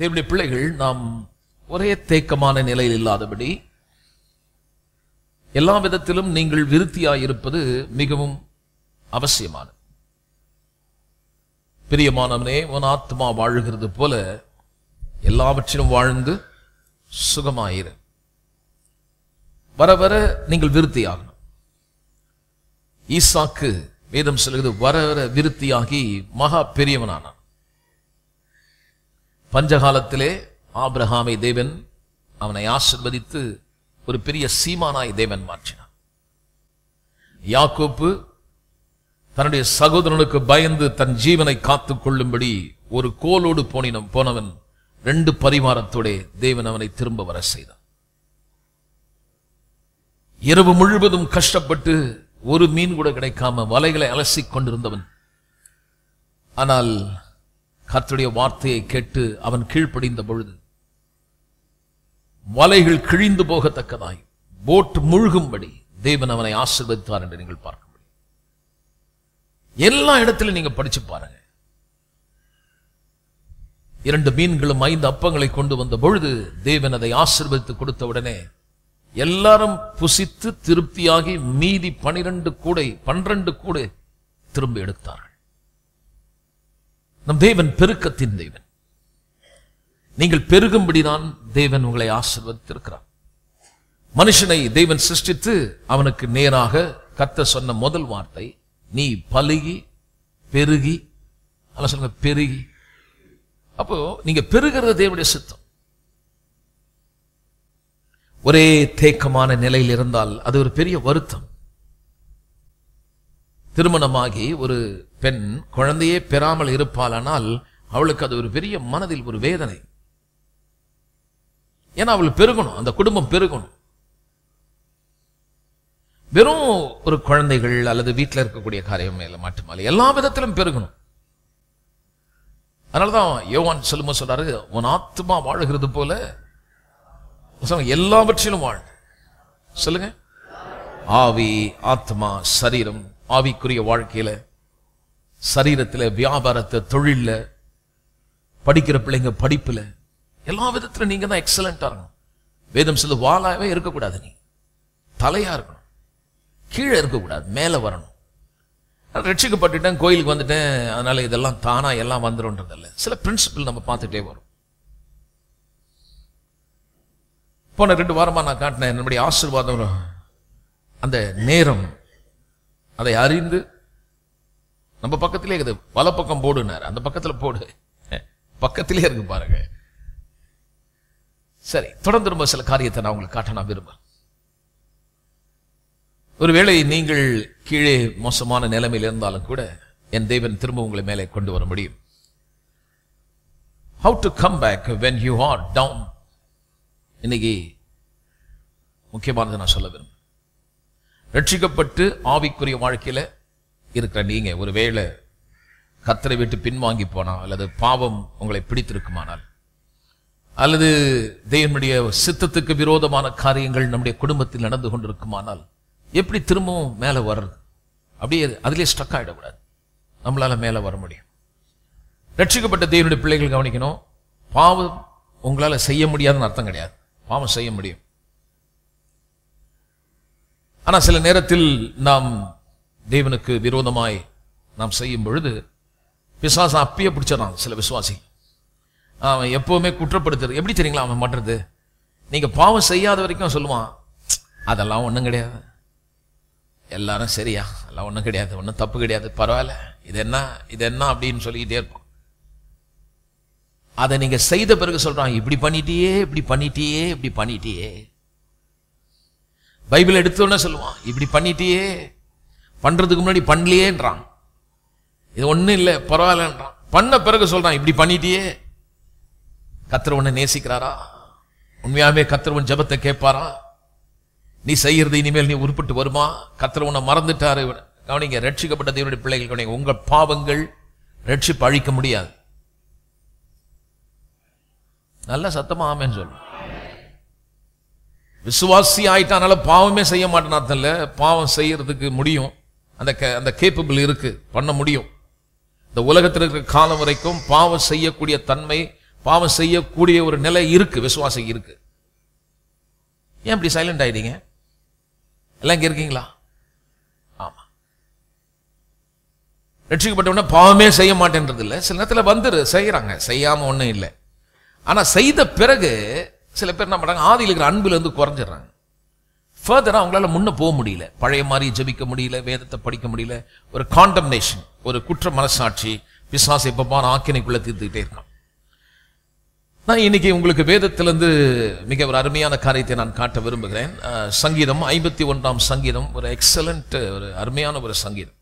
தேவனுடைய பிள்ளைகள் நாம் ஒரே தேக்கமான நிலையில் இல்லாதபடி எல்லா விதத்திலும் நீங்கள் விருத்தியாயிருப்பது மிகவும் அவசியமானது பிரியமானவனே உன் ஆத்மா வாழுகிறது போல எல்லாவற்றிலும் வாழ்ந்து சுகமாயிரு வர வர நீங்கள் விருத்தியாகணும் ஈசாக்கு வேதம் சொல்லுகிறது வர வர விருத்தியாகி மகா பெரியவனானான் பஞ்சகாலத்திலே ஆபிரகாமை தேவன் அவனை ஆசிர்வதித்து ஒரு பெரிய சீமானாய் தேவன் மாற்றினான் யாக்கோப்பு தன்னுடைய சகோதரனுக்கு பயந்து தன் ஜீவனை காத்துக் கொள்ளும்படி ஒரு கோலோடு போனினம் போனவன் ரெண்டு பரிவாரத்தோடே தேவன் அவனை திரும்ப வர செய்தான் இரவு முழுவதும் கஷ்டப்பட்டு ஒரு மீன் கூட கிடைக்காம வலைகளை அலசிக் கொண்டிருந்தவன் ஆனால் கர்த்தருடைய வார்த்தையை கேட்டு அவன் கீழ்ப்படிந்த பொழுது வலைகள் கிழிந்து போகத்தக்கதாய் போட் முழுகும்படி தேவன் அவனை ஆசீர்வதித்தார் என்று நீங்கள் பார்க்க முடியும் எல்லா இடத்திலும் நீங்க படிச்சு பாருங்க இரண்டு மீன்களும் ஐந்து அப்பங்களை கொண்டு வந்த பொழுது தேவன் அதை ஆசீர்வதித்து கொடுத்த உடனே எல்லாரும் புசித்து திருப்தியாகி மீதி பனிரெண்டு கூடை பன்னிரண்டு கூடை திரும்ப எடுத்தார்கள் நம் தேவன் பெருக்கத்தின் தேவன் நீங்கள் பெருகும்படிதான் தேவன் உங்களை ஆசீர்வதித்திருக்கிறார் மனுஷனை தேவன் சிருஷ்டித்து அவனுக்கு நேராக கத்த சொன்ன முதல் வார்த்தை நீ பலுகி பெருகி அல்ல சொல்லுங்க பெருகி அப்போ நீங்க பெருகிறது தேவனுடைய சித்தம் ஒரே தேக்கமான நிலையில் இருந்தால் அது ஒரு பெரிய வருத்தம் திருமணமாகி ஒரு பெண் குழந்தையே பெறாமல் இருப்பாளானால் அவளுக்கு அது ஒரு பெரிய மனதில் ஒரு வேதனை ஏன்னா அவள் பெருகணும் அந்த குடும்பம் பெருகணும் வெறும் ஒரு குழந்தைகள் அல்லது வீட்டில் இருக்கக்கூடிய காரியம் மேல மட்டுமல்ல எல்லா விதத்திலும் பெருகணும் அதனாலதான் யோவான் சொல்லும்போது சொல்றாரு உன் ஆத்மா வாழுகிறது போல சொல்லுங்க, எல்லாவற்றிலும் வாழ் சொல்லுங்க ஆவி ஆத்மா சரீரம் ஆவிக்குரிய வாழ்க்கையில சரீரத்துல வியாபாரத்தை தொழில்ல படிக்கிற பிள்ளைங்க படிப்புல எல்லா விதத்துல நீங்க தான் எக்ஸலண்டா இருக்கணும் வேதம் சொல்ல வாளாவே இருக்கக்கூடாது நீ தலையா இருக்கணும் கீழே இருக்கக்கூடாது மேல வரணும் நான் ரட்சிக்கப்பட்டுட்டேன் கோயிலுக்கு வந்துட்டேன் அதனால இதெல்லாம் தானா எல்லாம் வந்துரும்ன்றதில்ல சில பிரின்சிபல் நம்ம பார்த்துட்டே வரும் போன ரெண்டு வாரமா நான் காட்டினேன் நம்முடைய ஆசீர்வாதம் அந்த நேரம் அதை அறிந்து நம்ம பக்கத்திலே இருக்குது வல பக்கம் போடுனார் அந்த பக்கத்துல போடு பக்கத்திலே இருக்கு பாருங்க சரி தொடர்ந்து ரொம்ப சில காரியத்தை நான் உங்களுக்கு காட்ட நான் விரும்புறேன் ஒருவேளை நீங்கள் கீழே மோசமான நிலைமையில் இருந்தாலும் கூட என் தேவன் திரும்ப உங்களை மேலே கொண்டு வர முடியும் how to come back when you are down இன்னைக்கு முக்கியமானதை நான் சொல்ல விரும்புகிறேன் ரட்சிக்கப்பட்டு ஆவிக்குரிய வாழ்க்கையில இருக்கிற நீங்க ஒருவேளை கத்தரை விட்டு பின்வாங்கி போனா அல்லது பாவம் உங்களை பிடித்திருக்குமானால் அல்லது தேவனுடைய சித்தத்துக்கு விரோதமான காரியங்கள் நம்முடைய குடும்பத்தில் நடந்து கொண்டிருக்குமானால் எப்படி திரும்பவும் மேலே வர்றது அப்படியே அதிலே ஸ்டக் ஆயிடக்கூடாது நம்மளால மேலே வர முடியும் ரட்சிக்கப்பட்ட தேவனுடைய பிள்ளைகள் கவனிக்கணும் பாவம் உங்களால செய்ய முடியாதுன்னு அர்த்தம் கிடையாது பாவம் செய்ய முடியும் ஆனா சில நேரத்தில் நாம் தேவனுக்கு விரோதமாய் நாம் செய்யும் பொழுது பிசாசம் அப்பயே பிடிச்சிடறான் சில விசுவாசி அவன் எப்பவுமே குற்றப்படுத்துறது எப்படி தெரியுங்களா அவன் பண்றது நீங்க பாவம் செய்யாத வரைக்கும் சொல்லுவான் அதெல்லாம் ஒண்ணும் கிடையாது எல்லாரும் சரியா எல்லாம் ஒண்ணும் கிடையாது ஒண்ணும் தப்பு கிடையாது பரவாயில்ல இது என்ன இது என்ன அப்படின்னு சொல்லிக்கிட்டே இருப்பான் அதை நீங்க செய்த பிறகு சொல்றான் இப்படி பண்ணிட்டியே இப்படி பண்ணிட்டியே இப்படி பண்ணிட்டியே பைபிள் எடுத்தோன்னே சொல்லுவான் இப்படி பண்ணிட்டியே பண்றதுக்கு முன்னாடி பண்ணலையேன்றான் இது ஒண்ணும் இல்லை பரவாயில்லன்றான் பண்ண பிறகு சொல்றான் இப்படி பண்ணிட்டியே கத்தர் உன்னை நேசிக்கிறாரா உண்மையாவே கத்தர் உன் ஜெபத்தை கேட்பாரா நீ செய்யறது இனிமேல் நீ உருப்பட்டு வருமா கத்தர் உன்னை மறந்துட்டாரு கவனிங்க ரட்சிக்கப்பட்ட தேவனுடைய பிள்ளைகள் கவனிங்க உங்கள் பாவங்கள் ரட்சிப்பு அழிக்க முடியாது நல்ல சத்தமா ஆமேன்னு சொல்லு விசுவாசி ஆயிட்டானால பாவமே செய்ய மாட்டேன்னு அர்த்தம் இல்ல பாவம் செய்யறதுக்கு முடியும் அந்த ca- அந்த கேப்பபிள் இருக்கு பண்ண முடியும் இந்த உலகத்தில் இருக்கிற காலம் வரைக்கும் பாவம் செய்யக்கூடிய தன்மை பாவம் செய்யக்கூடிய ஒரு நிலை இருக்கு விசுவாசம் இருக்கு ஏன் இப்படி சைலண்ட் ஆயிட்டீங்க எல்லாம் இங்க இருக்கீங்களா ஆமா ரட்சிக்கப்பட்டவன பாவமே செய்ய மாட்டேன்றது இல்லை சில நேரத்தில் வந்துரு செய்யறாங்க செய்யாம ஒண்ணும் இல்லை ஆனா செய்த பிறகு சில பேர் என்ன பண்றாங்க ஆதியில் இருக்கிற அன்புல இருந்து குறைஞ்சிடுறாங்க ஃபர்தரா அவங்களால முன்ன போக முடியல பழைய மாதிரி ஜெபிக்க முடியல வேதத்தை படிக்க முடியல ஒரு காண்டம்னேஷன் ஒரு குற்ற மனசாட்சி பிசாசை எப்பப்பான ஆக்கினைக்குள்ள தீர்த்துக்கிட்டே இருக்கான் நான் இன்னைக்கு உங்களுக்கு வேதத்திலிருந்து மிக ஒரு அருமையான காரியத்தை நான் காட்ட விரும்புகிறேன் அஹ், சங்கீதம் ஐம்பத்தி ஒன்றாம் சங்கீதம் ஒரு எக்ஸலண்ட் ஒரு அருமையான ஒரு சங்கீதம்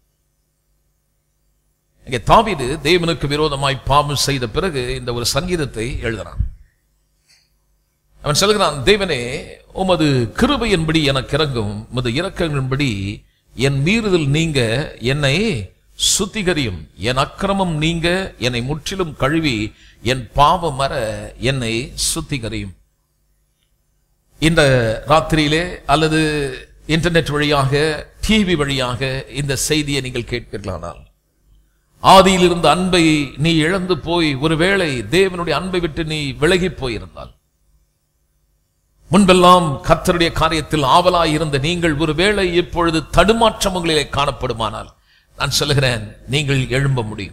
இங்கே தாவீது தேவனுக்கு விரோதமாய் பாவம் செய்த பிறகு இந்த ஒரு சங்கீதத்தை எழுதுறான் அவன் சொல்கிறான் தேவனே உமது கிருபையின்படி எனக்கு இறங்கும் உமது இரக்கங்களின்படி என் மீறுதல் நீங்க என்னை சுத்திகரியும் என் அக்கிரமம் நீங்க என்னை முற்றிலும் கழுவி என் பாவம் மற என்னை சுத்திகரியும் இந்த ராத்திரியிலே அல்லது இன்டர்நெட் வழியாக டிவி வழியாக இந்த செய்தியை நீங்கள் கேட்பீர்களானால் ஆதியில் இருந்த அன்பை நீ இழந்து போய் ஒருவேளை தேவனுடைய அன்பை விட்டு நீ விலகி போயிருந்தால் முன்பெல்லாம் கர்த்தருடைய காரியத்தில் ஆவலாய் இருந்த நீங்கள் ஒருவேளை இப்பொழுது தடுமாற்றம் உங்களிலே காணப்படுமானால் நான் சொல்லுகிறேன் நீங்கள் எழும்ப முடியும்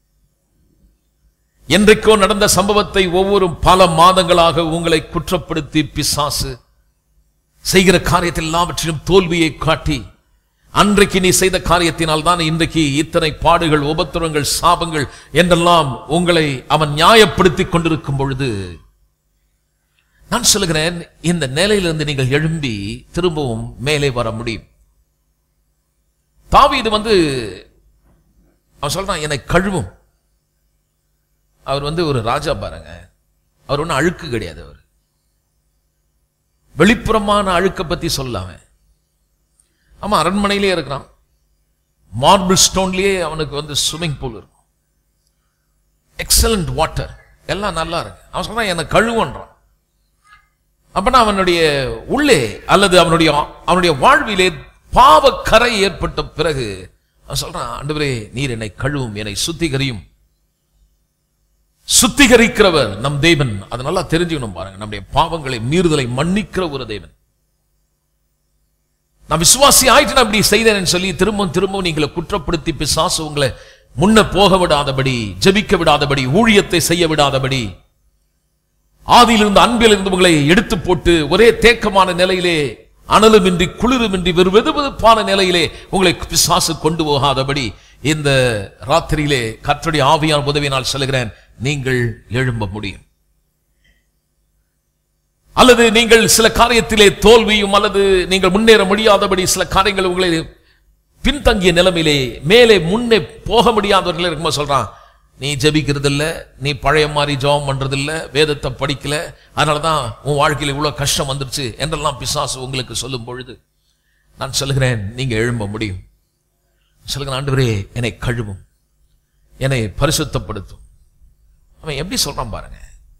என்றைக்கோ நடந்த சம்பவத்தை ஒவ்வொரு பல மாதங்களாக உங்களை குற்றப்படுத்தி பிசாசு செய்கிற காரியத்தில் எல்லாவற்றிலும் தோல்வியை காட்டி அன்றைக்கு நீ செய்த காரியத்தினால் தான் இன்றைக்கு இத்தனை பாடுகள் உபத்திரங்கள் சாபங்கள் என்றெல்லாம் உங்களை அவன் நியாயப்படுத்திக் கொண்டிருக்கும் பொழுது நான் சொல்லுகிறேன் இந்த நிலையிலிருந்து நீங்கள் எழும்பி திரும்பவும் மேலே வர முடியும் தாவீது வந்து அவன் சொல்றான் என்னை கழுவும் அவர் வந்து ஒரு ராஜா பாருங்க அவர் ஒன்றும் அழுக்கு கிடையாது அவர் வெளிப்புறமான அழுக்கை பத்தி சொல்லாம ஆமா அரண்மனையிலே இருக்கிறான் மார்பிள் ஸ்டோன்லயே அவனுக்கு வந்து ஸ்விம்மிங் பூல் இருக்கும் எக்ஸலண்ட் வாட்டர் எல்லாம் நல்லா இருக்கு அவன் சொல்றான் என்னை கழுவன்றான் அப்பனா அவனுடைய உள்ளே அல்லது அவனுடைய அவனுடைய வாழ்விலே பாவக்கரை ஏற்பட்ட பிறகு அவன் சொல்றான் ஆண்டவரே நீர் என்னை கழுவும் என்னை சுத்திகரியும் சுத்திகரிக்கிறவர் நம் தேவன் அதை நல்லா தெரிஞ்சுக்கணும் பாருங்க நம்முடைய பாவங்களை மீறுதலை மன்னிக்கிற ஒரு தேவன் நான் விசுவாசி ஆயிட்டு நான் இப்படி செய்தேன்னு சொல்லி திரும்பவும் திரும்பவும் நீங்களை குற்றப்படுத்தி பிசாசு உங்களை முன்ன போக விடாதபடி ஜெபிக்க விடாதபடி ஊழியத்தை செய்ய விடாதபடி ஆதியிலிருந்து அன்பிலிருந்து உங்களை எடுத்து போட்டு ஒரே தேக்கமான நிலையிலே அனலுமின்றி குளிருமின்றி வெறும் வெதுவெதுப்பான நிலையிலே உங்களை பிசாசு கொண்டு போகாதபடி இந்த ராத்திரியிலே கர்த்தருடைய ஆவியான உதவியினால் சொல்லுகிறேன் நீங்கள் எழும்ப முடியும் அல்லது நீங்கள் சில காரியத்திலே தோல்வியும் அல்லது நீங்கள் முன்னேற முடியாதபடி சில காரியங்கள் உங்களை பின்தங்கிய நிலைமையிலே மேலே முன்னே போக முடியாதவர்கள் இருக்கும்போது சொல்றான் நீ ஜெபிக்கிறது இல்ல நீ பழைய மாதிரி ஜெபம் பண்றது இல்ல வேதத்தை படிக்கல அதனாலதான் உன் வாழ்க்கையில இவ்வளவு கஷ்டம் வந்துருச்சு என்றெல்லாம் பிசாசு உங்களுக்கு சொல்லும் பொழுது நான் சொல்லுகிறேன் நீங்க எழும்ப முடியும் சொல்லுங்க ஆண்டவரே என்னை கழுவும் என்னை பரிசுத்தப்படுத்தும் அவன் எப்படி சொல்றான் பாருங்க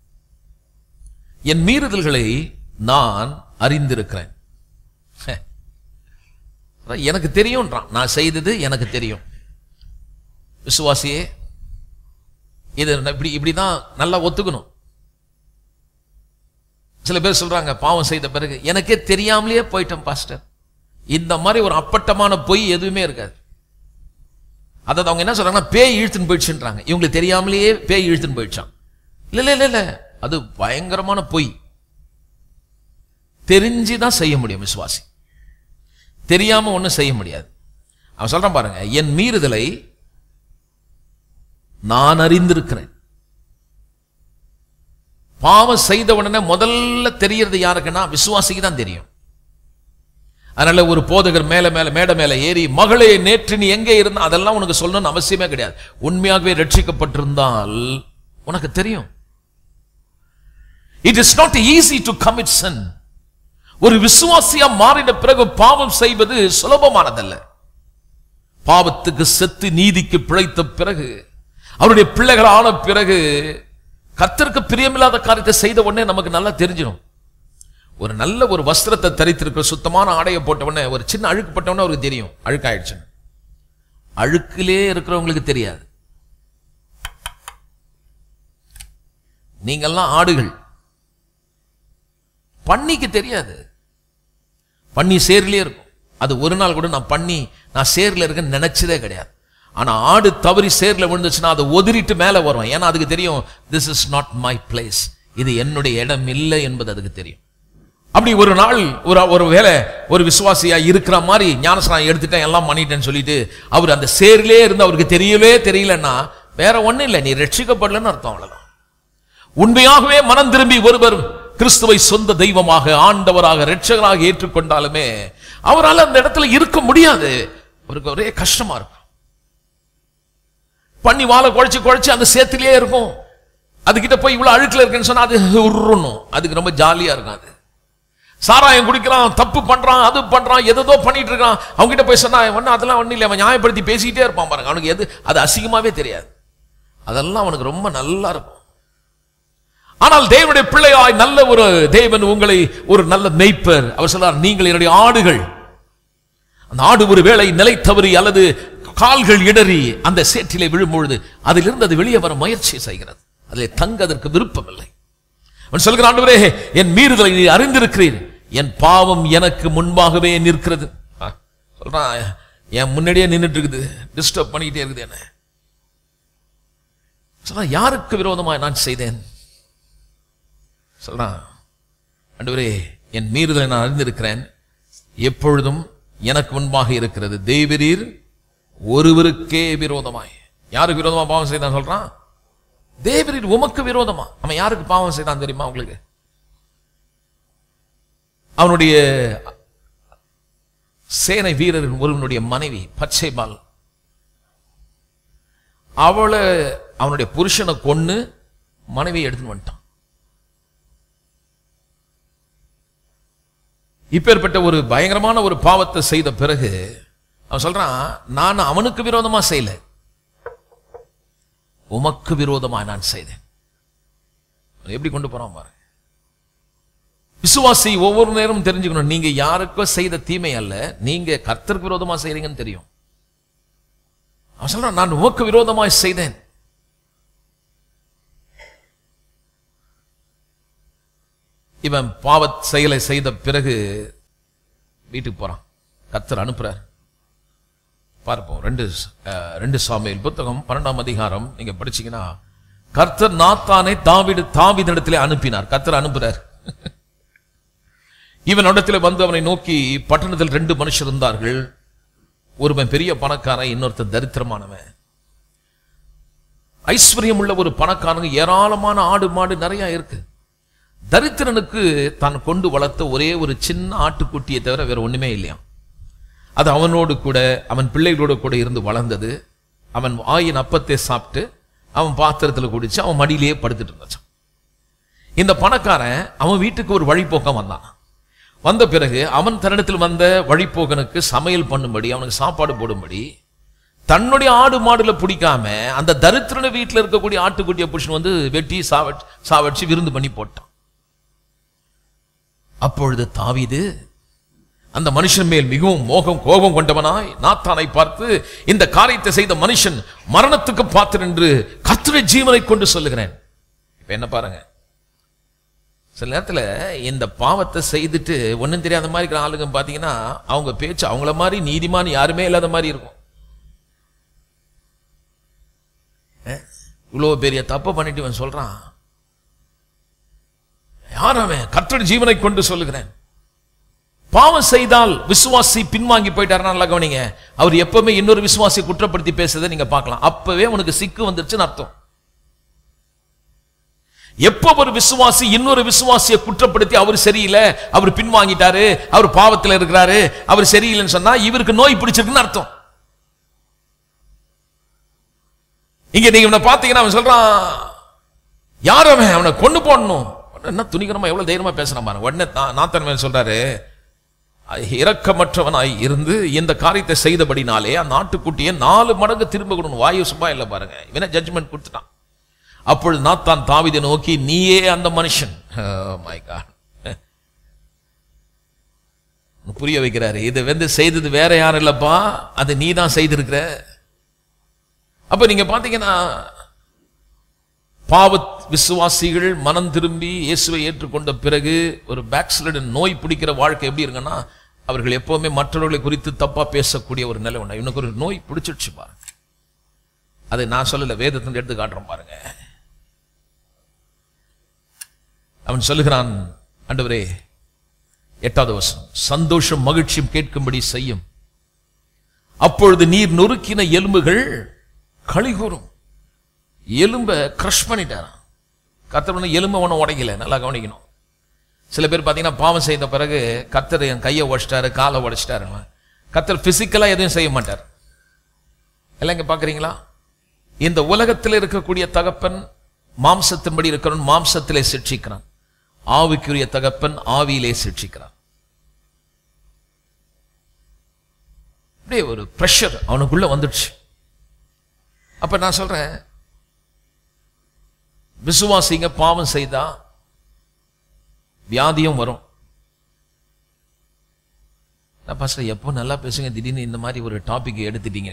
என் மீறுதல்களை நான் அறிந்திருக்கிறேன் ஹே. அதான் எனக்கு தெரியும்ன்றான் நான் செய்தது எனக்கு தெரியும் விசுவாசியே இது நான் இப்படி இப்படிதான் நல்லா ஒத்துக்கணும் சில பேர் சொல்றாங்க பாவம் செய்த பிறகு எனக்கே தெரியாமலேயே போயிட்டேன் பாஸ்டர் இந்த மாதிரி ஒரு அப்பட்டமான பொய் எதுவுமே இருக்காது அதாவது அவங்க என்ன சொல்றாங்கன்னா பேய் இழுத்துன்னு போயிடுச்சுன்றாங்க இவங்களுக்கு தெரியாமலேயே பேய் இழுத்துன்னு போயிடுச்சான் இல்ல இல்ல இல்ல இல்ல அது பயங்கரமான பொய் தெரிஞ்சுதான் செய்ய முடியும் விசுவாசி தெரியாம ஒண்ணும் செய்ய முடியாது அவன் சொல்றான் பாருங்க என் மீறுதலை நான் அறிந்திருக்கிறேன் பாவம் செய்த உடனே முதல்ல தெரியறது யாருக்குன்னா விசுவாசிக்கு தான் தெரியும் அதனால ஒரு போதகர் மேல மேல மேடை மேல ஏறி மகளே நேற்று நீ எங்கே இருந்தா அதெல்லாம் உனக்கு சொல்லணும்னு அவசியமே கிடையாது உண்மையாகவே ரட்சிக்கப்பட்டிருந்தால் உனக்கு தெரியும் it is not easy to commit sin ஒரு விசுவாசியா மாறின பிறகு பாவம் செய்வது சுலபமானதல்ல பாவத்துக்கு செத்து நீதிக்கு பிழைத்த பிறகு அவருடைய பிள்ளைகள் ஆன பிறகு கர்த்தருக்கு பிரியமில்லாத காரியத்தை செய்த உடனே நமக்கு நல்லா தெரிஞ்சிடும் ஒரு நல்ல ஒரு வஸ்திரத்தை தரித்திருக்கிற சுத்தமான ஆடையை போட்ட உடனே ஒரு சின்ன அழுக்கு பட்ட உடனே அவருக்கு தெரியும் அழுக்காயிடுச்சுன்னு அழுக்கிலே இருக்கிறவங்களுக்கு தெரியாது நீங்கெல்லாம் ஆடுகள் பன்னிக்கு தெரியாது பன்னி சேர்லயே இருக்கும் அது ஒரு நாள் கூட நான் பண்ணி நான் சேர்ல இருக்கேன்னு நினைச்சதே கிடையாது ஆனா ஆடு தவறி சேர்ல விழுந்துச்சுன்னா அதை ஒதுரிட்டு மேல வரும் ஏன்னா அதுக்கு தெரியும் this is not my place இது என்னுடைய இடம் இல்லை என்பது அதுக்கு தெரியும் அப்படி ஒரு நாள் ஒரு ஒரு வேலை ஒரு விசுவாசியா இருக்கிற மாதிரி ஞானஸ்நானம் எடுத்துட்டேன் எல்லாம் பண்ணிட்டேன்னு சொல்லிட்டு அவர் அந்த சேர்லே இருந்து அவருக்கு தெரியவே தெரியலன்னா வேற ஒண்ணும் இல்லை நீ ரட்சிக்கப்படலன்னு அர்த்தம் அவ்வளவுதான் உண்மையாகவே மனம் திரும்பி ஒருவர் கிறிஸ்துவை சொந்த தெய்வமாக ஆண்டவராக இரட்சகராக ஏற்றுக்கொண்டாலுமே அவரால் அந்த இடத்துல இருக்க முடியாது அவருக்கு ஒரே கஷ்டமா இருக்கும் பண்ணி வாழை குழைச்சு குழைச்சு அந்த சேத்திலேயே இருக்கும் அதுகிட்ட போய் இவ்வளவு அழுக்குல இருக்குன்னு சொன்னா அது உருணும் அதுக்கு ரொம்ப ஜாலியா இருக்கும் அது சாராயம் குடிக்கிறான் தப்பு பண்றான் அது பண்றான் எதோ பண்ணிட்டு இருக்கான் அவங்க கிட்ட போய் சொன்னா ஒன்னும் அதெல்லாம் ஒண்ணும் இல்லை அவன் நியாயப்படுத்தி பேசிக்கிட்டே இருப்பான் பாருங்க அவனுக்கு எது அது அசிங்கமாவே தெரியாது அதெல்லாம் அவனுக்கு ரொம்ப நல்லா இருக்கும் ஆனால் தேவனுடைய பிள்ளையாய் நல்ல ஒரு தேவன் உங்களை ஒரு நல்ல மெய்ப்பர் அவர் சொல்றார் நீங்கள் என்னுடைய ஆடுகள் அந்த ஆடு ஒரு வேளை நிலை தவறி அல்லது கால்கள் இடறி அந்த சேற்றிலே விழும்பொழுது அதிலிருந்து அது வெளியே வர முயற்சி செய்கிறது அதிலே தங்க அதற்கு விருப்பம் இல்லை அவன் சொல்கிறான் ஆண்டவரே என் மீறுதலை நீ அறிந்திருக்கிறீர் என் பாவம் எனக்கு முன்பாகவே நிற்கிறது ஆ, சொல்றான் என் முன்னாடியே நின்னுட்டு இருக்குது டிஸ்டர்ப் பண்ணிக்கிட்டே இருக்குது என்ன சொல்றான் யாருக்கு விரோதமாய் நான் செய்தேன் சொல்றான் ஆண்டவரே என் மீறுதலை நான் அறிந்திருக்கிறேன் எப்பொழுதும் எனக்கு முன்பாக இருக்கிறது தேவரீர் ஒருவருக்கே விரோதமாய் யாருக்கு விரோதமா பாவம் செய்தான் சொல்றான் தேவரீர் உமக்கு விரோதமா அவன் யாருக்கு பாவம் செய்தான் தெரியுமா உங்களுக்கு அவனுடைய சேனை வீரரின் ஒருவனுடைய மனைவி பச்சைபால் அவளை அவனுடைய புருஷனை கொன்னு மனைவியை எடுத்துன்னு வந்துட்டான் இப்பேற்பட்ட ஒரு பயங்கரமான ஒரு பாவத்தை செய்த பிறகு அவன் சொல்றான் நான் அவனுக்கு விரோதமா செய்யல உமக்கு விரோதமா நான் செய்தேன் அவன் எப்படி கொண்டு போறான் பாரு விசுவாசி ஒவ்வொரு நேரமும் தெரிஞ்சுக்கணும் நீங்க யாருக்கோ செய்த தீமை அல்ல நீங்க கர்த்தருக்கு விரோதமா செய்றீங்கன்னு தெரியும் அவன் சொல்றான் நான் உமக்கு விரோதமாய் செய்தேன் இவன் பாவ செயலை செய்த பிறகு வீட்டுக்கு போறான் கர்த்தர் அனுப்புறார் பார்ப்போம் ரெண்டு அஹ், ரெண்டு சாமியல் புத்தகம் பன்னெண்டாம் அதிகாரம் நீங்க படிச்சீங்கன்னா கர்த்தர் நாத்தானை தாவிடு தாவிதிடத்திலே அனுப்பினார் கர்த்தர் அனுப்புறார் இவன் இடத்துல வந்து அவனை நோக்கி பட்டணத்தில் ரெண்டு மனுஷர் இருந்தார்கள் ஒருவன் பெரிய பணக்காரன் இன்னொருத்தன் தரித்திரமானவன் ஐஸ்வர்யம் உள்ள ஒரு பணக்காரங்க ஏராளமான ஆடு மாடு நிறைய இருக்கு தரித்திரனுக்கு தான் கொண்டு வளர்த்த ஒரே ஒரு சின்ன ஆட்டுக்குட்டியை தவிர வேற ஒண்ணுமே இல்லையா அது அவனோடு கூட அவன் பிள்ளைகளோடு கூட இருந்து வளர்ந்தது அவன் வாயின் அப்பத்தை சாப்பிட்டு அவன் பாத்திரத்துல குடிச்சு அவன் மடியிலேயே படுத்துட்டு இருந்தான் இந்த பணக்காரன் அவன் வீட்டுக்கு ஒரு வழிபோக்கம் வந்தான் வந்த பிறகு அவன் தன்னிடத்தில் வந்த வழிபோக்கனுக்கு சமையல் பண்ணும்படி அவனுக்கு சாப்பாடு போடும்படி தன்னுடைய ஆடு மாடுல பிடிக்காம அந்த தரித்திரன வீட்டுல இருக்கக்கூடிய ஆட்டுக்குட்டியை புருஷன் வந்து வெட்டி சாவட் சாவடிச்சு விருந்து பண்ணி போட்டான் அப்பொழுது தாவீது அந்த மனுஷன் மேல் மிகவும் மோகம் கோபம் கொண்டவனாய் நாத்தானை பார்த்து இந்த காரியத்தை செய்த மனுஷன் மரணத்துக்கு பாத்திரம் என்று கர்த்தருடைய ஜீவனை கொண்டு சொல்லுகிறேன் இப்ப என்ன பாருங்க சில நேரத்துல இந்த பாவத்தை செய்துட்டு ஒண்ணும் தெரியாத மாதிரி இருக்கிற ஆளுங்க பாத்தீங்கன்னா அவங்க பேச்சு அவங்கள மாதிரி நீதிமான் யாருமே இல்லாத மாதிரி இருக்கும் அஹ், இவ்வளவு பெரிய தப்பை பண்ணிட்டு இவன் சொல்றான் யார் அவன் கர்த்தருடைய ஜீவனை கொண்டு சொல்லுகிறேன் பாவம் செய்தால் விசுவாசி பின்வாங்கி போயிட்டாருன்னா நல்லா கவனிங்க அவர் எப்பவுமே இன்னொரு விசுவாசியை குற்றப்படுத்தி பேசுறதை நீங்க பார்க்கலாம் அப்பவே உனக்கு சிக்கு வந்துருச்சுன்னு அர்த்தம் எப்போ ஒரு விசுவாசி இன்னொரு விசுவாசியை குற்றப்படுத்தி அவர் சரியில்லை அவர் பின்வாங்கிட்டாரு அவர் பாவத்தில் இருக்கிறாரு அவர் சரியில்லைன்னு சொன்னா இவருக்கு நோய் பிடிச்சிருக்குன்னு அர்த்தம் இங்க நீங்க இவனை பார்த்தீங்கன்னா அவன் சொல்றான் யார் அவன் அவனை கொண்டு போடணும் என்ன துணிகரமா எவ்வளவு தைரியமா பேசுறான் பாருங்க உடனே நா- நாத்தன் சொல்றாரு இரக்கமற்றவனாய் இருந்து இந்த காரியத்தை செய்தபடினாலே அந்த ஆட்டுக்குட்டியை நாலு மடங்கு திரும்ப கொடுக்கணும் வாயு சும்மா இல்லை பாருங்க இவனை ஜட்ஜ்மெண்ட் கொடுத்துட்டான் அப்பொழுது நாத்தான் தாவிதை நோக்கி நீயே அந்த மனுஷன் மை காட் புரிய வைக்கிறாரு இதை வந்து செய்தது வேற யாரும் இல்லப்பா அது நீ தான் செய்திருக்கிற அப்ப நீங்க பாத்தீங்கன்னா பாவ விசுவாசிகள் மனம் திரும்பி இயேசுவை ஏற்றுக்கொண்ட பிறகு ஒரு பேக்ஸ்லடன் நோய் பிடிக்கிற வாழ்க்கை எப்படி இருக்குன்னா அவர்கள் எப்பவுமே மற்றவர்களை குறித்து தப்பா பேசக்கூடிய ஒரு நிலை உண்டு இவனுக்கு ஒரு நோய் பிடிச்சிடுச்சு பாருங்க அதை நான் சொல்லல வேதத்தின் எடுத்து காட்டுறோம் பாருங்க அவன் சொல்லுகிறான் ஆண்டவரே எட்டாவது வசனம் சந்தோஷம் மகிழ்ச்சியும் கேட்கும்படி செய்யும் அப்பொழுது நீர் நொறுக்கின எலும்புகள் கழிகூறும் எலும்பை கிரஷ் பண்ணிட்டாராம் கத்தர் எலும்பை ஒன்றும் உடைக்கல நல்லா கவனிக்கணும் சில பேர் பார்த்தீங்கன்னா பாவம் செய்த பிறகு கத்தர் என் கையை உடைச்சிட்டாரு காலை உடைச்சிட்டாரு கத்தர் பிசிக்கலா எதுவும் செய்ய மாட்டார் எல்லாம் இங்க பார்க்குறீங்களா இந்த உலகத்தில் இருக்கக்கூடிய தகப்பன் மாம்சத்தின்படி இருக்கிறவன் மாம்சத்திலே சிக்ஷிக்கிறான் ஆவிக்குரிய தகப்பன் ஆவியிலே சிக்ஷிக்கிறான் அப்படியே ஒரு ப்ரெஷர் அவனுக்குள்ள வந்துடுச்சு அப்ப நான் சொல்றேன் விசுவாசிங்க பாவம் செய்தா வியாதியும் வரும் நான் பாஸ்டர் எப்போ நல்லா பேசுங்க திடீர்னு இந்த மாதிரி ஒரு டாபிக் எடுத்துட்டீங்க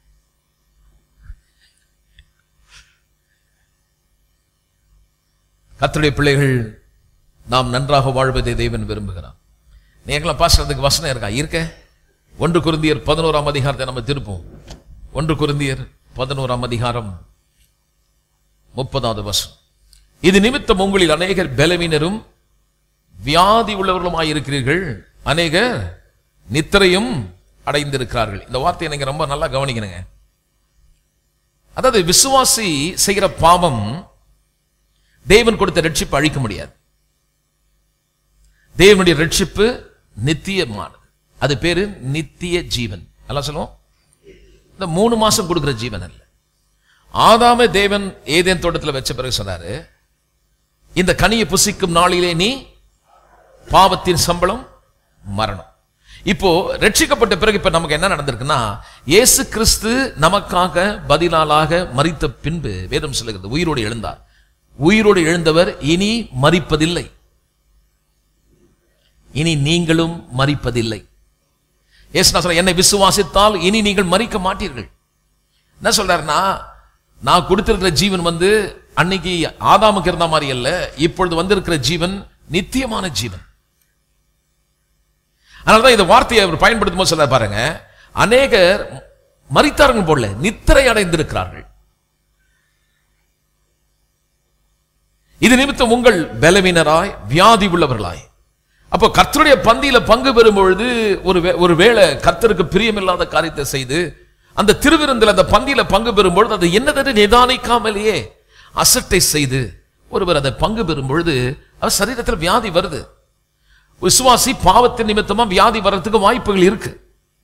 கர்த்தருடைய பிள்ளைகள் நாம் நன்றாக வாழ்வதை தேவன் விரும்புகிறான் நீங்களாம் பாஸ்டர் அதுக்கு வசனம் இருக்கா இருக்க ஒன்று குருந்தியர் பதினோராம் அதிகாரத்தை நம்ம திருப்போம் ஒன்று குருந்தியர் பதினோராம் அதிகாரம் முப்பதாவது வசனம் இது நிமித்தம் உங்களில் அநேகர் பலவீனரும் வியாதி உள்ளவர்களுமாய் இருக்கிறீர்கள் அநேகர் நித்திரையும் அடைந்திருக்கிறார்கள் இந்த வார்த்தையை நீங்க ரொம்ப நல்லா கவனிக்கணுங்க அதாவது விசுவாசி செய்கிற பாவம் தேவன் கொடுத்த ரட்சிப்பு அழிக்க முடியாது தேவனுடைய ரட்சிப்பு நித்தியமானது அது பேரு நித்திய ஜீவன் எல்லாம் சொல்லுவோம் இந்த மூணு மாசம் கொடுக்கிற ஜீவன் அல்ல ஆதாம தேவன் ஏதேன் தோட்டத்தில் வச்ச பிறகு சொன்னாரு இந்த கனியை புசிக்கும் நாளிலே நீ பாவத்தின் சம்பளம் மரணம் இப்போ ரட்சிக்கப்பட்ட பிறகு இப்ப நமக்கு என்ன நடந்திருக்குன்னா இயேசு கிறிஸ்து நமக்காக பதிலாளாக மறித்த பின்பு வேதம் சொல்லுகிறது உயிரோடு எழுந்தார் உயிரோடு எழுந்தவர் இனி மறிப்பதில்லை இனி நீங்களும் மறிப்பதில்லை இயேசு நான் சொல்றேன், என்னை விசுவாசித்தால் இனி நீங்கள் மறிக்க மாட்டீர்கள் என்ன சொல்றாருன்னா நான் கொடுத்திருக்கிற ஜீவன் வந்து அன்னைக்கு ஆதாமுக்கு இருந்த மாதிரி அல்ல இப்பொழுது வந்திருக்கிற ஜீவன் நித்தியமான ஜீவன் அதனாலதான் இந்த வார்த்தையை அவர் பயன்படுத்தும் போது சொல்ல பாருங்க அநேகர் மறித்தார்கள் போல நித்திரை அடைந்திருக்கிறார்கள் இது நிமித்தம் உங்கள் பலவீனராய் வியாதி உள்ளவர்களாய் அப்போ கர்த்தருடைய பந்தியில பங்கு பெறும் பொழுது ஒரு வே- ஒரு வேளை கர்த்தருக்கு பிரியமில்லாத காரியத்தை செய்து அந்த திருவிருந்தில் அந்த பந்தியில பங்கு பெறும் பொழுது அது என்னதென்று நிதானிக்காமலேயே அசட்டை செய்து ஒருவர் அதை பங்கு பெறும் பொழுது அவர் சரீரத்தில் வியாதி வருது விசுவாசி பாவத்தின் நிமித்தமா வியாதி வர்றதுக்கு வாய்ப்புகள் இருக்கு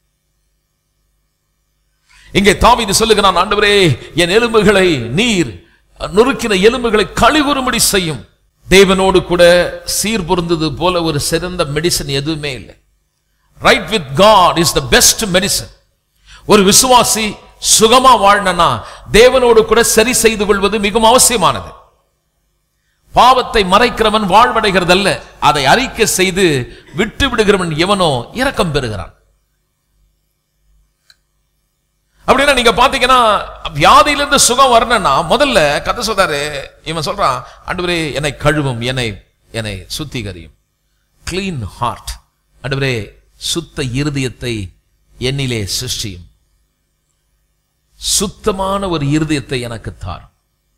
இங்கே தாவீது சொல்லுகிறான் ஆண்டவரே என் எலும்புகளை நீர் நொறுக்கின எலும்புகளை கழிவுறும்படி செய்யும் தேவனோடு கூட சீர் பொருந்தது போல ஒரு சிறந்த மெடிசன் எதுவுமே இல்லை right with God is the best medicine ஒரு விசுவாசி சுகமா வாழணும்னா தேவனோடு கூட சரி செய்து கொள்வது மிகவும் அவசியமானது பாவத்தை மறைக்கிறவன் வாழ்வடைகிறதல்ல அதை அறிக்கை செய்து விட்டு விடுகிறவன் எவனோ இரக்கம் பெறுகிறான் அப்படின்னா நீங்க பாத்தீங்கன்னா வியாதியிலிருந்து சுகம் வரணும்னா முதல்ல கதை சொல்றாரு இவன் சொல்றான் ஆண்டவரே என்னை கழுவும் என்னை என்னை சுத்திகரியும் கிளீன் ஹார்ட் ஆண்டவரே சுத்த இருதயத்தை என்னிலே சிருஷ்டியும் சுத்தமான ஒரு இருதயத்தை எனக்கு தாரும்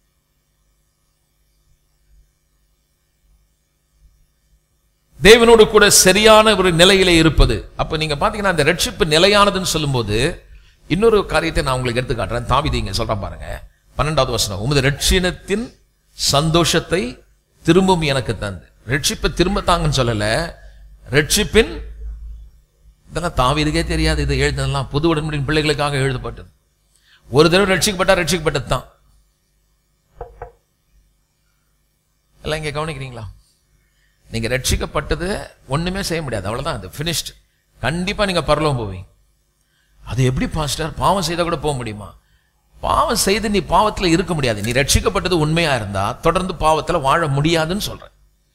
தேவனோடு கூட சரியான ஒரு நிலையிலே இருப்பது அப்ப நீங்க பாத்தீங்கன்னா அந்த ரட்சிப்பு நிலையானதுன்னு சொல்லும்போது இன்னொரு காரியத்தை நான் உங்களுக்கு எடுத்து காட்டுறேன் தாவிதி இங்க சொல்றேன் பாருங்க பன்னெண்டாவது வசனம் உமது ரட்சினத்தின் சந்தோஷத்தை திரும்பவும் எனக்கு தந்து ரட்சிப்பை திரும்ப தாங்கன்னு சொல்லல ரட்சிப்பின் இதெல்லாம் தாவீதுக்கே தெரியாது இது எழுதுனதெல்லாம் புது உடன்படியின் பிள்ளைகளுக்காக எழுதப்பட்டது ஒரு தடவை ரட்சிக்கப்பட்டா ரட்சிக்கப்பட்டது தான் எல்லாம் இங்க கவனிக்கிறீங்களா நீங்க ரட்சிக்கப்பட்டது ஒண்ணுமே செய்ய முடியாது அவ்வளவுதான் அது finished கண்டிப்பா நீங்க பரலோகம் போவீங்க அது எப்படி பாஸ்டர் பாவம் செய்தா கூட போக முடியுமா பாவம் செய்து நீ பாவத்துல இருக்க முடியாது நீ ரட்சிக்கப்பட்டது உண்மையா இருந்தா தொடர்ந்து பாவத்துல வாழ முடியாதுன்னு சொல்றேன்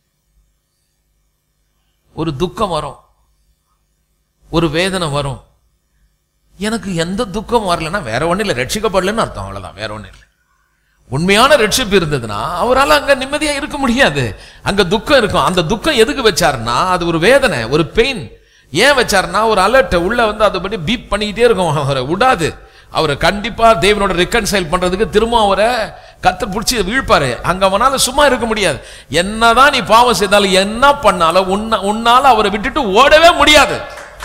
ஒரு துக்கம் வரும் ஒரு வேதனை வரும் எனக்கு எந்த துக்கம் வரலன்னா வேற ஒண்ணும் இல்லை ரட்சிக்கப்படலன்னு அர்த்தம் அவ்வளவுதான் வேற ஒண்ணும் இல்லை உண்மையான ரட்சிப்பு இருந்ததுன்னா அவரால் அங்க நிம்மதியா இருக்க முடியாது அங்க துக்கம் இருக்கும் அந்த துக்கம் எதுக்கு வச்சாருன்னா அது ஒரு வேதனை ஒரு பெயின் ஏன் வச்சாருன்னா ஒரு அலர்ட் உள்ள வந்து அதை படி பீப் பண்ணிக்கிட்டே இருக்கும் அவரை விடாது அவரை கண்டிப்பா தேவனோட ரெக்கன்சைல் பண்றதுக்கு திரும்ப அவரை கத்து பிடிச்சி வீழ்ப்பாரு அங்க அவனால சும்மா இருக்க முடியாது என்னதான் நீ பாவம் செய்தாலும் என்ன பண்ணாலும் உன்ன உன்னால அவரை விட்டுட்டு ஓடவே முடியாது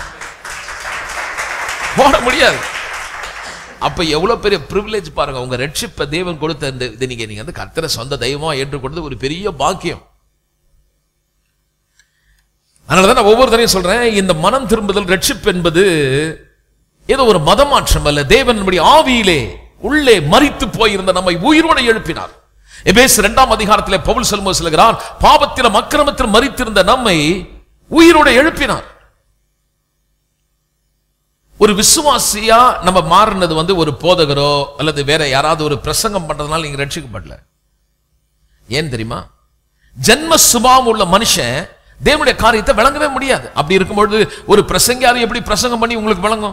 ஓட முடியாது அப்ப எவ்வளவு பெரிய பிரிவிலேஜ் பாருங்க உங்க ரட்சிப்பை தேவன் கொடுத்த இந்த இது நீங்க நீங்க வந்து கர்த்தரை சொந்த தெய்வமா ஏற்றுக்கொண்டது ஒரு பெரிய பாக்கியம் அதனாலதான் நான் ஒவ்வொரு தடையும் சொல்றேன் இந்த மனம் திரும்புதல் ரட்சிப்பு என்பது ஏதோ ஒரு மதமாற்றம் அல்ல தேவன் நம்முடைய ஆவியிலே உள்ளே மரித்து போயிருந்த நம்மை உயிரோடு எழுப்பினார் எபேஸ் இரண்டாம் அதிகாரத்திலே பவுல் செல்மோ சொல்கிறார் பாவத்திலும் அக்கிரமத்திலும் மரித்திருந்த நம்மை உயிரோடு எழுப்பினார் ஒரு விசுவாசியா நம்ம மாறினது வந்து ஒரு போதகரோ அல்லது வேற யாராவது ஒரு பிரசங்கம் பண்றதுனால நீங்க ரட்சிக்கப்படல ஏன் தெரியுமா ஜென்ம சுபாவம் உள்ள மனுஷன் தேவனுடைய காரியத்தை விளங்கவே முடியாது அப்படி இருக்கும்பொழுது ஒரு பிரசங்கியார் எப்படி பிரசங்கம் பண்ணி உங்களுக்கு விளங்கும்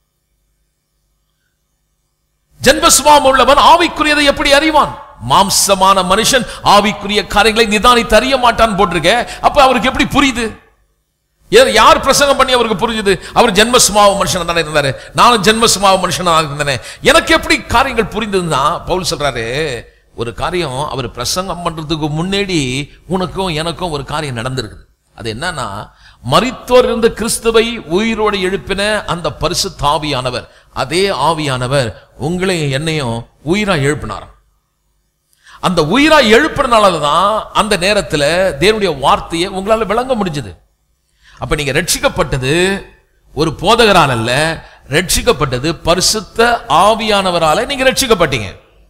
ஜென்ம சுபாவம் உள்ளவன் ஆவிக்குரியதை எப்படி அறிவான் மாம்சமான மனுஷன் ஆவிக்குரிய காரியங்களை நிதானித்து அறிய மாட்டான் போட்டிருக்க அப்ப அவருக்கு எப்படி புரியுது ஏன் யார் பிரசங்கம் பண்ணி அவருக்கு புரிஞ்சுது அவர் ஜென்ம சுமாவ மனுஷனா தானே இருந்தாரு நானும் ஜென்ம சுமாவ மனுஷனா இருந்தேனே எனக்கு எப்படி காரியங்கள் புரிந்ததுன்னா பவுல் சொல்றாரு ஒரு காரியம் அவர் பிரசங்கம் பண்றதுக்கு முன்னாடி உனக்கும் எனக்கும் ஒரு காரியம் நடந்திருக்குது அது என்னன்னா மரித்தோர் இருந்த கிறிஸ்துவை உயிரோடு எழுப்பின அந்த பரிசுத்த ஆவியானவர் அதே ஆவியானவர் உங்களையும் என்னையும் உயிரா எழுப்பினாராம் அந்த உயிரா எழுப்புறதுனால தான் அந்த நேரத்துல தேவனுடைய வார்த்தையை உங்களால விளங்க முடிஞ்சது அப்ப நீங்க ரட்சிக்கப்பட்டது ஒரு போதகரால் அல்ல ரட்சிக்கப்பட்டது பரிசுத்த ஆவியானவரால நீங்க ரட்சிக்கப்பட்டீங்க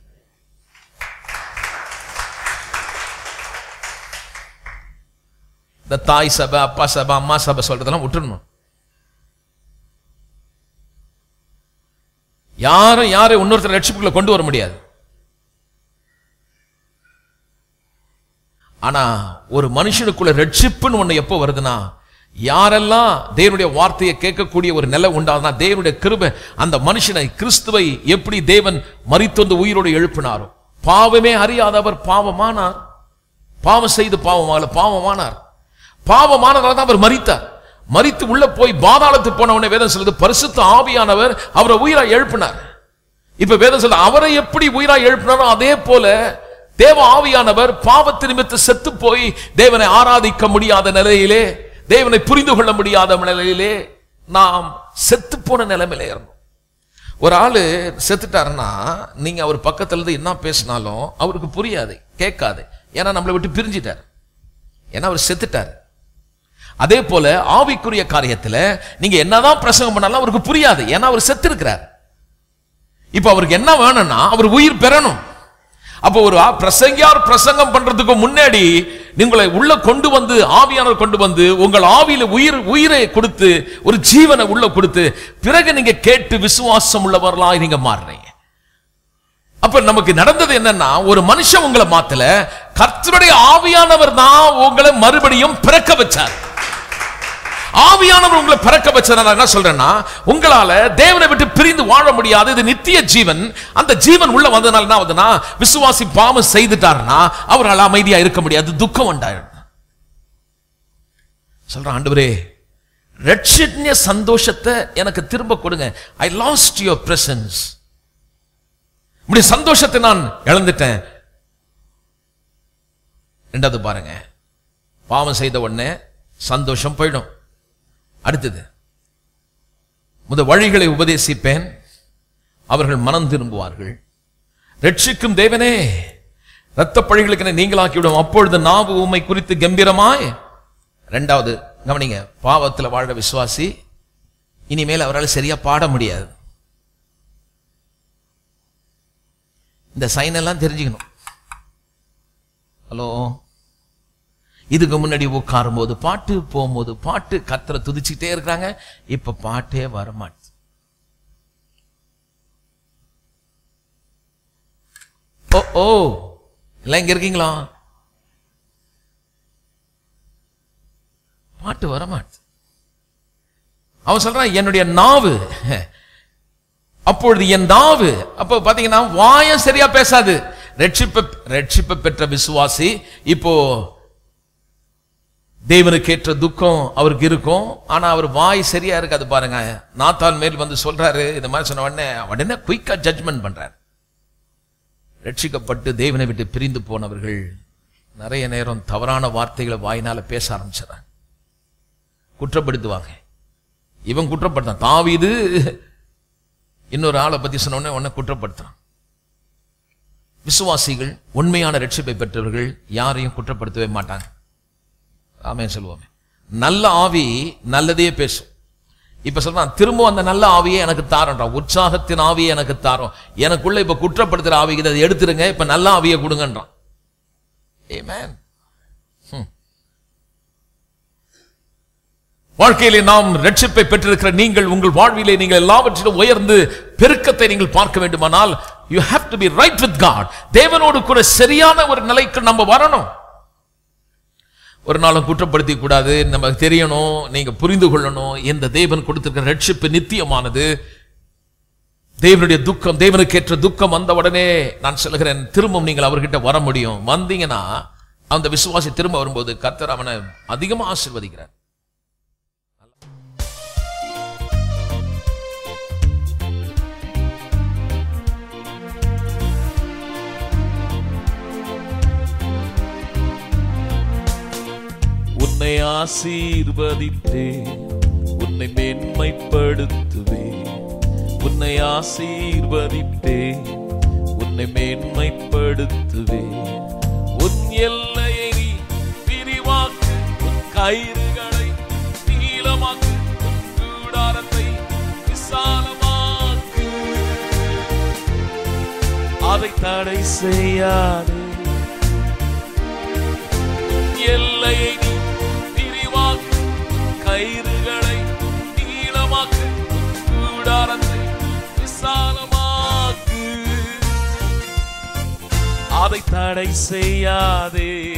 இந்த தாய் சபை அப்பா சபை அம்மா சபை சொல்றதெல்லாம் விட்டுறணும் யாரும் யாரும் இன்னொருத்தர் ரட்சிப்புக்குள்ள கொண்டு வர முடியாது ஆனா ஒரு மனுஷனுக்குள்ள ரட்சிப்புன்னு ஒண்ணு எப்போ வருதுன்னா யாரெல்லாம் தேவனுடைய வார்த்தையை கேட்கக்கூடிய ஒரு நிலை உண்டாதுன்னா தேவனுடைய கிருபை அந்த மனுஷனை கிறிஸ்துவை எப்படி தேவன் மறித்து வந்து உயிரோடு எழுப்பினாரோ பாவமே அறியாதவர் பாவமானார் பாவம் செய்து பாவமாகல பாவமானார் பாவமானதால தான் அவர் மறித்தார் மறித்து உள்ள போய் பாதாளத்துக்கு போன உடனே வேதம் சொல்லுது பரிசுத்த ஆவியானவர் அவரை உயிரா எழுப்பினார் இப்ப வேதம் சொல்ல அவரை எப்படி உயிரா எழுப்பினாரோ அதே போல தேவ ஆவியானவர் பாவத்து நிமித்த செத்து போய் தேவனை ஆராதிக்க முடியாத நிலையிலே தேவனை புரிந்து கொள்ள முடியாத நிலையிலே நாம் செத்து போன நிலைமையில இருந்தோம் ஒரு ஆளு செத்துட்டாருன்னா நீங்க அவர் பக்கத்துல இருந்து என்ன பேசினாலும் அவருக்கு புரியாது கேட்காது ஏன்னா நம்மளை விட்டு பிரிஞ்சிட்டார் ஏன்னா அவர் செத்துட்டார் அதே போல ஆவிக்குரிய காரியத்துல நீங்க என்னதான் பிரசங்கம் பண்ணாலும் அவருக்கு புரியாது ஏன்னா அவர் செத்து இருக்கிறார் இப்ப அவருக்கு என்ன வேணும்னா அவர் உயிர் பெறணும் அப்போ ஒரு ஆ- பிரசங்கியார் பிரசங்கம் பண்றதுக்கு முன்னாடி உங்களை உள்ள கொண்டு வந்து ஆவியானவர் கொண்டு வந்து உங்கள் ஆவியில உயிர் உயிரை கொடுத்து ஒரு ஜீவனை உள்ள கொடுத்து பிறகு நீங்க கேட்டு விசுவாசம் உள்ளவர்களா நீங்க மாறுறீங்க அப்ப நமக்கு நடந்தது என்னன்னா ஒரு மனுஷன் உங்களை மாத்தல கர்த்தருடைய ஆவியானவர் தான் உங்களை மறுபடியும் பிறக்க வச்சார் ஆவியானவர் உங்களை பிறக்க வச்சதை நான் என்ன சொல்றேன்னா உங்களால தேவனை விட்டு பிரிந்து வாழ முடியாது இது நித்திய ஜீவன் அந்த ஜீவன் உள்ள வந்ததுனால என்ன ஆகுதுன்னா விசுவாசி பாவம் செய்துட்டாருன்னா அவரால் அமைதியா இருக்க முடியாது துக்கம் உண்டாயிடும் சொல்றேன் ஆண்டவரே ரட்சண்ய சந்தோஷத்தை எனக்கு திரும்ப கொடுங்க ஐ லாஸ்ட் யுவர் பிரசன்ஸ் இப்படி சந்தோஷத்தை நான் இழந்துட்டேன் ரெண்டாவது பாருங்க பாவம் செய்த உடனே சந்தோஷம் போயிடும் அடுத்தது முத வழிகளை உபதேசிப்பேன் அவர்கள் மனம் திரும்புவார்கள் ரட்சிக்கும் தேவனே இரத்த பழிகளுக்கு என்னை நீங்களாக்கி விடும் அப்பொழுது நாவு உம்மை குறித்து கம்பீரமாய் ரெண்டாவது கவனிங்க பாவத்தில் வாழ்ற விசுவாசி இனிமேல் அவரால் சரியா பாட முடியாது இந்த சைன் எல்லாம் தெரிஞ்சுக்கணும் ஹலோ இதுக்கு முன்னாடி உட்காரும் போது பாட்டு போகும்போது பாட்டு கத்தரை துதிச்சுட்டே இருக்கிறாங்க இப்ப பாட்டே வர மாட்டுது ஓ ஓ எல்லாம் இங்க இருக்கீங்களா பாட்டு வர மாட்டுது அவன் சொல்றான் என்னுடைய நாவு அப்பொழுது என் நாவு அப்ப பாத்தீங்கன்னா வாயம் சரியா பேசாது ரட்சிப்ப ரட்சிப்ப பெற்ற விசுவாசி இப்போ தேவனுக்கேற்ற துக்கம் அவருக்கு இருக்கும் ஆனா அவர் வாய் சரியா இருக்காது பாருங்க நாத்தான் மேல் வந்து சொல்றாரு இந்த மாதிரி சொன்ன உடனே உடனே குயிக்கா ஜட்ஜ்மெண்ட் பண்றாரு ரட்சிக்கப்பட்டு தேவனை விட்டு பிரிந்து போனவர்கள் நிறைய நேரம் தவறான வார்த்தைகளை வாயினால பேச ஆரம்பிச்சிடறாங்க குற்றப்படுத்துவாங்க இவன் குற்றப்படுத்தான் தாவீது இன்னொரு ஆளை பத்தி சொன்ன உடனே உடனே குற்றப்படுத்துறான் விசுவாசிகள் உண்மையான ரட்சிப்பை பெற்றவர்கள் யாரையும் குற்றப்படுத்தவே மாட்டாங்க ஆமே சொல்லுவோமே நல்ல ஆவி நல்லதையே பேசும் இப்ப சொல்றான் திரும்ப அந்த நல்ல ஆவியை எனக்கு தாரன்றான் உற்சாகத்தின் ஆவியை எனக்கு தாரோம் எனக்குள்ள இப்ப குற்றப்படுத்துற ஆவி இதை எடுத்துருங்க இப்ப நல்ல ஆவியை கொடுங்கன்றான் Amen. Hmm. வாழ்க்கையிலே நாம் ரட்சிப்பை பெற்றிருக்கிற நீங்கள் உங்கள் வாழ்விலே நீங்கள் எல்லாவற்றிலும் உயர்ந்து பெருக்கத்தை நீங்கள் பார்க்க வேண்டுமானால் you have to be right with God தேவனோடு கூட சரியான ஒரு நிலைக்கு நம்ம வரணும் ஒரு நாளும் குற்றப்படுத்தி கூடாது நமக்கு தெரியணும் நீங்க புரிந்து கொள்ளணும் இந்த தேவன் கொடுத்திருக்கிற ரட்சிப்பு நித்தியமானது தேவனுடைய துக்கம் தேவனுக்கேற்ற துக்கம் வந்த உடனே நான் சொல்லுகிறேன் திரும்பவும் நீங்கள் அவர்கிட்ட வர முடியும் வந்தீங்கன்னா அந்த விசுவாசி திரும்ப வரும்போது கர்த்தர் அவனை அதிகமா ஆசீர்வதிக்கிறார் உன்னை ஆசீர்வதித்தே உன்னை மேன்மைப்படுத்துவே உன்னை ஆசீர்வதித்தே உன்னை மேன்மைப்படுத்துவே உன் எல்லையை நீ விரிவாக்கு உன் கயிறுகளை நீளமாக்கு உன் கூடாரத்தை விசாலமாக்கு அதை தடை செய்யாதே எல்லையை நீ விரிவாக்கு கயிறுகளை நீளமாக்கு கூடாரத்தை விசாலமாக்கு அதை தடை செய்யாதே